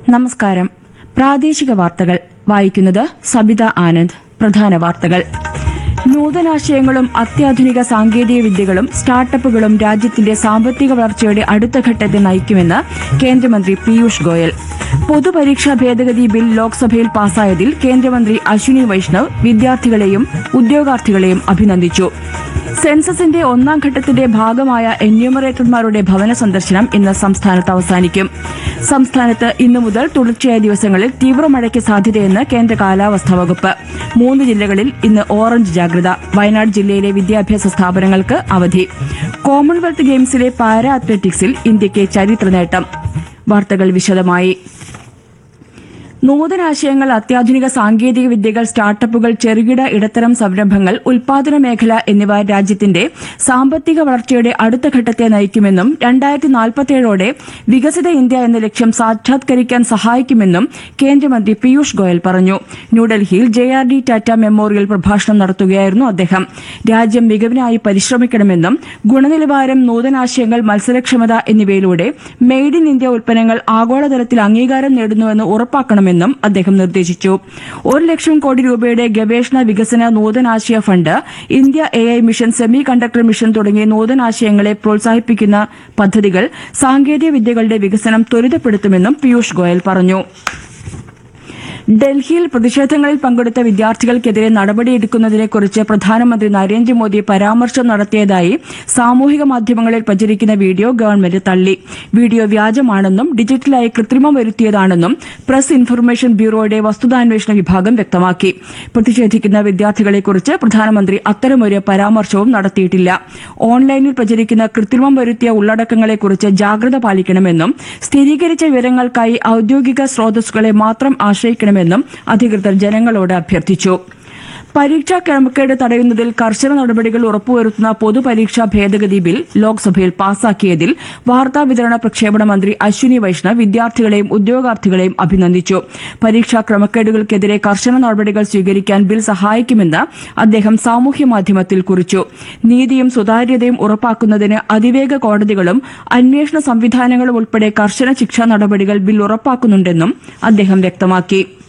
നമസ്കാരം പ്രാദേശിക വാർത്തകൾ വായിക്കുന്നത് സബിത ആനന്ദ് പ്രധാന വാർത്തകൾ നൂതനാശയങ്ങളും അത്യാധുനിക സാങ്കേതിക വിദ്യകളും സ്റ്റാർട്ടപ്പുകളും രാജ്യത്തിന്റെ സാമ്പത്തിക വളർച്ചയുടെ അടുത്ത ഘട്ടത്തെ നയിക്കുമെന്ന് കേന്ദ്രമന്ത്രി പീയൂഷ് ഗോയൽ പൊതുപരീക്ഷാ ഭേദഗതി ബിൽ ലോക്സഭയിൽ പാസായതിൽ കേന്ദ്രമന്ത്രി അശ്വിനി വൈഷ്ണവ് വിദ്യാർത്ഥികളെയും ഉദ്യോഗാർത്ഥികളെയും അഭിനന്ദിച്ചു സെൻസസിന്റെ ഒന്നാം ഘട്ടത്തിന്റെ ഭാഗമായ എന്യൂമറേറ്റർമാരുടെ ഭവന സന്ദർശനം ഇന്ന് സംസ്ഥാനത്ത് അവസാനിക്കും സംസ്ഥാനത്ത് ഇന്നു മുതൽ തുടർച്ചയായ ദിവസങ്ങളിൽ തീവ്രമഴയ്ക്ക് സാധ്യതയെന്ന് കേന്ദ്ര കാലാവസ്ഥാ വകുപ്പ് മൂന്ന് ജില്ലകളിൽ ഇന്ന് ഓറഞ്ച് ജാഗ്രത വയനാട് ജില്ലയിലെ വിദ്യാഭ്യാസ സ്ഥാപനങ്ങൾക്ക് അവധി കോമൺവെൽത്ത് ഗെയിംസിലെ പാരാ അത്ലറ്റിക്സിൽ ഇന്ത്യയ്ക്ക് ചരിത്ര നേട്ടം വാർത്തകൾ വിശദമായി നൂതനാശയങ്ങൾ അത്യാധുനിക സാങ്കേതിക വിദ്യകൾ സ്റ്റാർട്ടപ്പുകൾ ചെറുകിട ഇടത്തരം സംരംഭങ്ങൾ ഉൽപാദന മേഖല എന്നിവ രാജ്യത്തിന്റെ സാമ്പത്തിക വളർച്ചയുടെ അടുത്ത ഘട്ടത്തെ നയിക്കുമെന്നും രണ്ടായിരത്തി നാൽപ്പത്തിയേഴോടെ വികസിത ഇന്ത്യ എന്ന ലക്ഷ്യം സാക്ഷാത്കരിക്കാൻ സഹായിക്കുമെന്നും കേന്ദ്രമന്ത്രി പീയൂഷ് ഗോയൽ പറഞ്ഞു ന്യൂഡൽഹിയിൽ J R D Tata memorial പ്രഭാഷണം നടത്തുകയായിരുന്നു അദ്ദേഹം രാജ്യം മികവിനായി പരിശ്രമിക്കണമെന്നും ഗുണനിലവാരം നൂതനാശയങ്ങൾ മത്സരക്ഷമത എന്നിവയിലൂടെ മെയ്ഡ് ഇൻ ഇന്ത്യ ഉൽപ്പന്നങ്ങൾ ആഗോളതലത്തിൽ അംഗീകാരം നേടുന്നുവെന്ന് ഉറപ്പാക്കണമെന്നും അദ്ദേഹം നിർദ്ദേശിച്ചു ഒരു ലക്ഷം കോടി രൂപയുടെ ഗവേഷണ വികസന നൂതനാശയ fund India A I mission semiconductor mission തുടങ്ങിയ നൂതനാശയങ്ങളെ പ്രോത്സാഹിപ്പിക്കുന്ന പദ്ധതികൾ സാങ്കേതിക വിദ്യകളുടെ വികസനം ത്വരിതപ്പെടുത്തുമെന്നും പീയൂഷ് ഗോയൽ പറഞ്ഞു ഡൽഹിയിൽ പ്രതിഷേധങ്ങളിൽ പങ്കെടുത്ത വിദ്യാർത്ഥികൾക്കെതിരെ നടപടിയെടുക്കുന്നതിനെക്കുറിച്ച് പ്രധാനമന്ത്രി നരേന്ദ്രമോദി പരാമർശം നടത്തിയതായി സാമൂഹിക മാധ്യമങ്ങളിൽ പ്രചരിക്കുന്ന വീഡിയോ ഗവൺമെന്റ് തള്ളി വീഡിയോ വ്യാജമാണെന്നും ഡിജിറ്റലായി കൃത്രിമം വരുത്തിയതാണെന്നും പ്രസ് ഇൻഫർമേഷൻ ബ്യൂറോയുടെ വസ്തുതാന്വേഷണ വിഭാഗം വ്യക്തമാക്കി പ്രതിഷേധിക്കുന്ന വിദ്യാർത്ഥികളെക്കുറിച്ച് പ്രധാനമന്ത്രി അത്തരമൊരു പരാമർശവും നടത്തിയിട്ടില്ല ഓൺലൈനിൽ പ്രചരിക്കുന്ന കൃത്രിമം വരുത്തിയ ഉള്ളടക്കങ്ങളെക്കുറിച്ച് ജാഗ്രത പാലിക്കണമെന്നും സ്ഥിരീകരിച്ച വിവരങ്ങൾക്കായി ഔദ്യോഗിക സ്രോതസ്സുകളെ മാത്രം ആശ്രയിക്കണമെന്നും അധികൃതർ ജനങ്ങളോട് അഭ്യർത്ഥിച്ചു പരീക്ഷാ ക്രമക്കേട് തടയുന്നതിൽ കർശന നടപടികൾ ഉറപ്പുവരുത്തുന്ന പൊതുപരീക്ഷാ ഭേദഗതി ബിൽ ലോക്സഭയിൽ പാസാക്കിയതിൽ വാർത്താ വിതരണ പ്രക്ഷേപണ മന്ത്രി അശ്വിനി വൈഷ്ണവ് വിദ്യാർത്ഥികളെയും ഉദ്യോഗാർത്ഥികളെയും അഭിനന്ദിച്ചു പരീക്ഷാ ക്രമക്കേടുകൾക്കെതിരെ കർശന നടപടികൾ സ്വീകരിക്കാൻ ബിൽ സഹായിക്കുമെന്ന് അദ്ദേഹം സാമൂഹ്യ മാധ്യമത്തിൽ കുറിച്ചു നീതിയും സുതാര്യതയും ഉറപ്പാക്കുന്നതിന് അതിവേഗ കോടതികളും അന്വേഷണ സംവിധാനങ്ങളും ഉൾപ്പെടെ കർശന ശിക്ഷാ നടപടികൾ ബിൽ ഉറപ്പാക്കുന്നുണ്ടെന്നും അദ്ദേഹം വ്യക്തമാക്കി